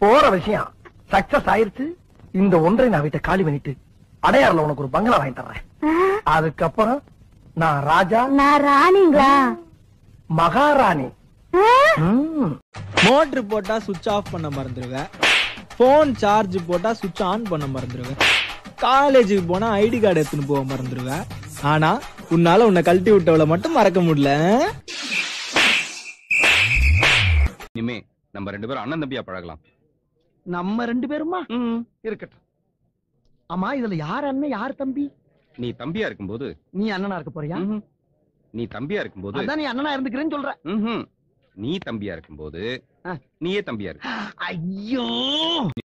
போற விஷயம் சக்சஸ் ஆயிருச்சு இந்த ஒன்றை நான் வீட்டை காலி பண்ணிட்டு அடையாறுல உனக்கு ஒரு பங்களா வாங்கி தர்றேன் அதுக்கப்புறம் நான் ராஜா நான் ராணிங்களா மகாராணி ம். மோட்டர் போட்டா சுவிட்ச் ஆஃப் பண்ண மறந்துடுவேன் ஃபோன் சார்ஜ் போட்டா சுவிட்ச் ஆன் பண்ண மறந்துடுவேன் காலேஜுக்கு போனா ஐடி கார்டு எடுத்துன்னு போக மறந்துடுவேன் ஆனா உன்னால உன்னை கழட்டி விட்டவளை மட்டும் மறக்க முடியல இனிமே நம்ம ரெண்டு பேரும் அண்ணன் தம்பியா பழகலாம் நம்ம ரெண்டு பேருமா இருக்கட்டும் ஆமா இதுல யார் அண்ணன் யார் தம்பி நீ தம்பியா இருக்கும்போது நீ அண்ணனா இருக்க போறியா ம்ஹும். நீ தம்பியா இருக்கும்போது அதான் நீ அண்ணனா இருந்துக்கிறேன்னு சொல்ற ம்ஹும். நீ தம்பியா இருக்கும்போது ஆ. நீயே தம்பியா இருக்கு ஐயோ